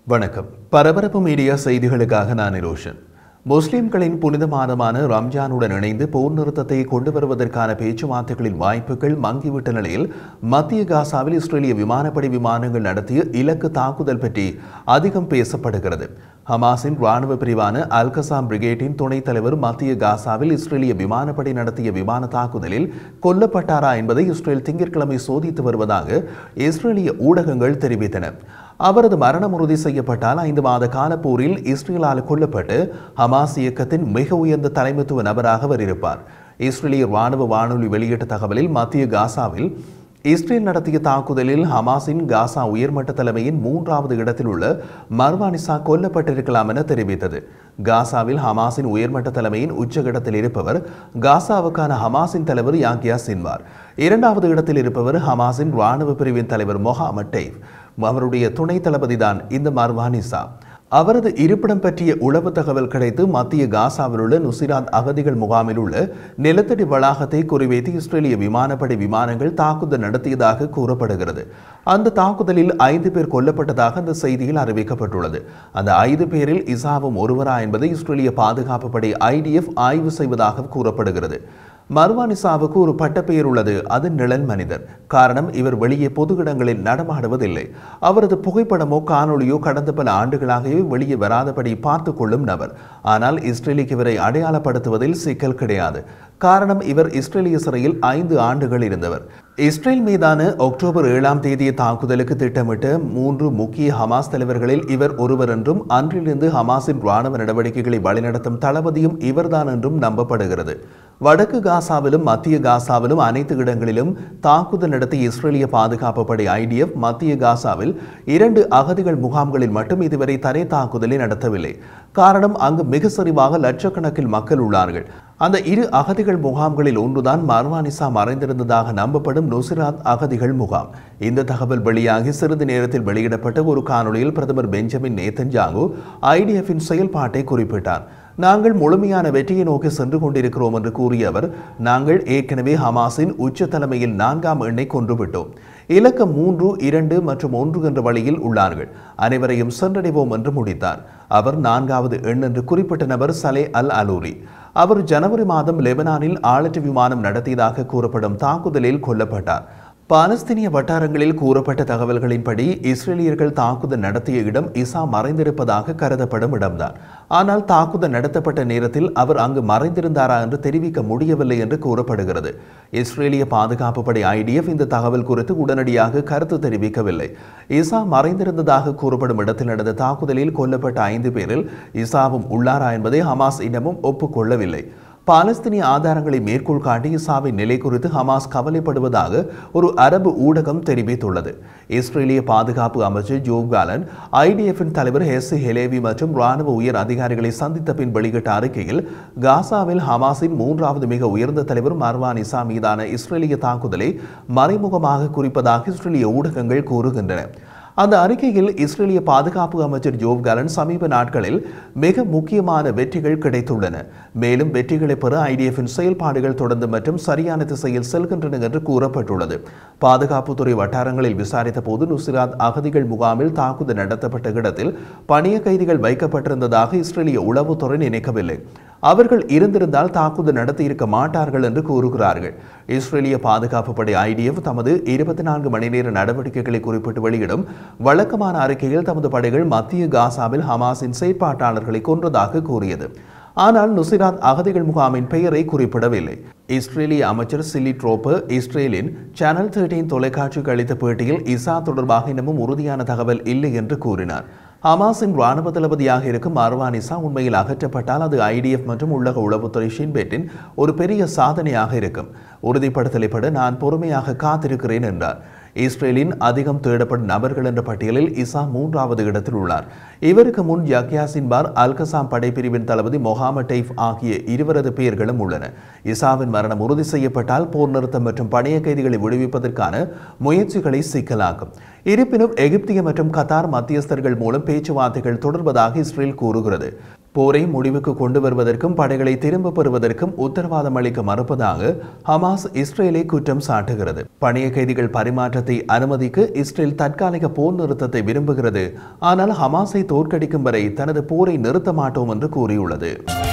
வணக்கம் பரபரப்பு மீடியா செய்திகளுக்காக நான் நிரோஷன் முஸ்லிம்களின் புனித மாதமான ரம்ஜானுடன் இணைந்து போர் நிறுத்தத்தை கொண்டு வருவதற்கான பேச்சுவார்த்தைகளின் வாய்ப்புகள் மங்கிவிட்ட நிலையில் மத்திய காசாவில் இஸ்ரேலிய விமானப்படை விமானங்கள் நடத்திய இலக்கு தாக்குதல் பற்றி அதிகம் பேசப்படுகிறது ஹமாஸின் ராணுவ பிரிவான அல்கசாம் பிரிகேட்டின் துணைத் தலைவர் மத்திய காசாவில் இஸ்ரேலிய விமானப்படை நடத்திய விமான தாக்குதலில் கொல்லப்பட்டாரா என்பதை இஸ்ரேல் திங்கட்கிழமை சோதித்து வருவதாக இஸ்ரேலிய ஊடகங்கள் தெரிவித்தன அவரது மரணம் உறுதி செய்யப்பட்டால் ஐந்து மாத கால போரில் இஸ்ரேலால் கொல்லப்பட்டு ஹமாஸ் இயக்கத்தின் மிக உயர்ந்த தலைமைத்துவ நபராக அவர் இருப்பார் இஸ்ரேலிய ராணுவ வானொலி வெளியிட்ட தகவலில் மத்திய காசாவில் இஸ்ரேல் நடத்திய தாக்குதலில் ஹமாஸின் காசா உயர்மட்ட தலைமையின் மூன்றாவது இடத்தில் உள்ள மர்வானிசா கொல்லப்பட்டிருக்கலாம் என தெரிவித்தது காசாவில் ஹமாஸின் உயர்மட்ட தலைமையின் உச்சகட்டத்தில் இருப்பவர் காசாவுக்கான ஹமாஸின் தலைவர் யாங்கியா சின்வார் இரண்டாவது இடத்தில் இருப்பவர் ஹமாஸின் ராணுவ பிரிவின் தலைவர் மொஹாமட் டெய்வ் அவருடைய துணை தளபதி தான் இந்த மர்வானிசா அவரது இருப்பிடம் பற்றிய உளவு தகவல் கிடைத்து மத்திய காசாவில் உள்ள நுசிராத் அகதிகள் முகாமில் உள்ள நிலத்தடி வளாகத்தை குறிவைத்து இஸ்ரேலிய விமானப்படை விமானங்கள் தாக்குதல் நடத்தியதாக கூறப்படுகிறது அந்த தாக்குதலில் ஐந்து பேர் கொல்லப்பட்டதாக அந்த செய்தியில் அறிவிக்கப்பட்டுள்ளது அந்த ஐந்து பேரில் இசாவும் ஒருவரா என்பதை இஸ்ரேலிய பாதுகாப்பு படை ஐடிஎஃப் ஆய்வு செய்வதாக கூறப்படுகிறது மர்வானிசாவுக்கு ஒரு பட்டப்பெயர் உள்ளது அது நிழல் மனிதர் காரணம் இவர் வெளியே பொது இடங்களில் நடமாடுவதில்லை அவரது புகைப்படமோ காணொளியோ கடந்த பல ஆண்டுகளாகவே வெளியே வராதபடி பார்த்து கொள்ளும் நபர் ஆனால் இஸ்ரேலுக்கு இவரை அடையாளப்படுத்துவதில் சிக்கல் கிடையாது காரணம் இவர் இஸ்ரேலிய சிறையில் ஐந்து ஆண்டுகள் இருந்தவர் இஸ்ரேல் மீதான அக்டோபர் ஏழாம் தேதிய தாக்குதலுக்கு திட்டமிட்ட மூன்று முக்கிய ஹமாஸ் தலைவர்களில் இவர் ஒருவர் என்றும் அன்றிலிருந்து ஹமாஸின் ராணுவ நடவடிக்கைகளை வழிநடத்தும் தளபதியும் இவர்தான் என்றும் நம்பப்படுகிறது வடக்கு காசாவிலும் மத்திய காசாவிலும் அனைத்து இடங்களிலும் தாக்குதல் நடத்திய இஸ்ரேலிய பாதுகாப்பு படை ஐடிஎஃப் மத்திய காசாவில் இரண்டு அகதிகள் முகாம்களில் மட்டும் இதுவரை தரை தாக்குதலை நடத்தவில்லை காரணம் அங்கு மிக சரிவாக லட்சக்கணக்கில் மக்கள் உள்ளார்கள் அந்த இரு அகதிகள் முகாம்களில் ஒன்றுதான் மர்வானிசா மறைந்திருந்ததாக நம்பப்படும் நுசிராத் அகதிகள் முகாம் இந்த தகவல் வெளியாகி சிறிது நேரத்தில் வெளியிடப்பட்ட ஒரு காணொளியில் பிரதமர் பெஞ்சமின் நேத்தன்ஜாகு ஐடிஎஃபின் செயல்பாட்டை குறிப்பிட்டார் நாங்கள் முழுமையான வெற்றியை நோக்கி சென்று கொண்டிருக்கிறோம் என்று கூறிய அவர் நாங்கள் ஏற்கனவே ஹமாஸின் உச்ச தலைமையில் நான்காம் எண்ணை கொன்றுவிட்டோம் இலக்கம் மூன்று இரண்டு மற்றும் ஒன்று என்ற வழியில் உள்ளார்கள் அனைவரையும் சென்றடைவோம் என்று முடித்தார் அவர் நான்காவது எண் என்று குறிப்பிட்ட நபர் சலே அல் அலூரி அவர் ஜனவரி மாதம் லெபனானில் ஆளற்ற விமானம் நடத்தியதாக கூறப்படும் தாக்குதலில் கொல்லப்பட்டார் பாலஸ்தீனிய வட்டாரங்களில் கூறப்பட்ட தகவல்களின்படி இஸ்ரேலியர்கள் தாக்குதல் நடத்திய இடம் இசா மறைந்திருப்பதாக கருதப்படும் இடம்தான் ஆனால் தாக்குதல் நடத்தப்பட்ட நேரத்தில் அவர் அங்கு மறைந்திருந்தாரா என்று தெரிவிக்க முடியவில்லை என்று கூறப்படுகிறது இஸ்ரேலிய பாதுகாப்பு படை ஐடிஎஃப் இந்த தகவல் குறித்து உடனடியாக கருத்து தெரிவிக்கவில்லை இசா மறைந்திருந்ததாக கூறப்படும் இடத்தில் நடந்த தாக்குதலில் கொல்லப்பட்ட ஐந்து பேரில் இசாவும் உள்ளாரா என்பதை ஹமாஸ் இன்னமும் ஒப்புக்கொள்ளவில்லை பாலஸ்தீனிய ஆதாரங்களை மேற்கோள் காட்டி இசாவின் நிலை குறித்து ஹமாஸ் கவலைப்படுவதாக ஒரு அரபு ஊடகம் தெரிவித்துள்ளது இஸ்ரேலிய பாதுகாப்பு அமைச்சர் ஜோவ் காலன் ஐடிஎஃபின் தலைவர் ஹெஸ்ஸி ஹெலேவி மற்றும் ராணுவ உயர் அதிகாரிகளை சந்தித்த பின் வெளியிட்ட அறிக்கையில் காசாவில் ஹமாஸின் மூன்றாவது மிக உயர்ந்த தலைவர் மர்வான் இசா மீதான இஸ்ரேலிய தாக்குதலை மறைமுகமாக குறிப்பதாக இஸ்ரேலிய ஊடகங்கள் கூறுகின்றன அந்த அறிக்கையில் இஸ்ரேலிய பாதுகாப்பு அமைச்சர் ஜோவ் கலன் சமீப நாட்களில் மிக முக்கியமான வெற்றிகள் கிடைத்துள்ளன மேலும் வெற்றிகளை பெற ஐடிஎஃபின் செயல்பாடுகள் தொடர்ந்து மற்றும் சரியான திசையில் செல்கின்றன என்று கூறப்பட்டுள்ளது பாதுகாப்புத்துறை வட்டாரங்களில் விசாரித்த போது நுசிராத் அகதிகள் முகாமில் தாக்குதல் நடத்தப்பட்ட இடத்தில் பணிய கைதிகள் வைக்கப்பட்டிருந்ததாக இஸ்ரேலிய உளவுத்துறை நினைக்கவில்லை அவர்கள் இருந்திருந்தால் தாக்குதல் நடத்தியிருக்க மாட்டார்கள் என்று கூறுகிறார்கள் இஸ்ரேலிய பாதுகாப்பு படை ஐடிஎஃப் தமது இருபத்தி நான்கு மணி நேர நடவடிக்கைகளை குறிப்பிட்டு வெளியிடும் வழக்கமான அறிக்கையில் தமது படைகள் மத்திய காசாவில் ஹமாஸின் செயற்பாட்டாளர்களை கொன்றதாக கூறியது ஆனால் நுசிராத் அகதிகள் முகாமின் பெயரை குறிப்பிடவில்லை இஸ்ரேலிய அமைச்சர் சில்லி ட்ரோப்பர் இஸ்ரேலின் சேனல் தேர்ட்டீன் தொலைக்காட்சிக்கு அளித்த பேட்டியில் இசா தொடர்பாக இன்னமும் உறுதியான தகவல் இல்லை என்று கூறினார் ஹமாஸின் ராணுவ தளபதியாக இருக்கும் அர்வானிசா உண்மையில் அகற்றப்பட்டால் அது ஐடிஎஃப் மற்றும் உள்ளக உளவுத்துறை ஷின்பேட்டின் ஒரு பெரிய சாதனையாக இருக்கும் உறுதிப்படுத்தலை பட நான் பொறுமையாக காத்திருக்கிறேன் என்றார் இஸ்ரேலின் அதிகம் தேடப்படும் நபர்கள் என்ற பட்டியலில் இசா மூன்றாவது இடத்தில் உள்ளார் இவருக்கு முன் யக்யா சின்பார் அல்கசாம் படைப்பிரிவின் தளபதி மொஹாமட் டெய்ஃப் ஆகிய இருவரது பெயர்களும் உள்ளன இசாவின் மரணம் உறுதி செய்யப்பட்டால் போர் நிறுத்தம் மற்றும் பணைய கைதிகளை விடுவிப்பதற்கான முயற்சிகளை சிக்கலாக்கும் இருப்பினும் எகிப்திய மற்றும் கத்தார் மத்தியஸ்தர்கள் மூலம் பேச்சுவார்த்தைகள் தொடர்வதாக இஸ்ரேல் கூறுகிறது போரை முடிவுக்கு கொண்டு வருவதற்கும் படைகளை திரும்பப் பெறுவதற்கும் உத்தரவாதம் அளிக்க மறுப்பதாக ஹமாஸ் இஸ்ரேலை குற்றம் சாட்டுகிறது பணிய கைதிகள் பரிமாற்றத்தை அனுமதிக்க இஸ்ரேல் தற்காலிக போர் நிறுத்தத்தை விரும்புகிறது ஆனால் ஹமாஸை தோற்கடிக்கும் வரை தனது போரை நிறுத்த மாட்டோம் என்று கூறியுள்ளது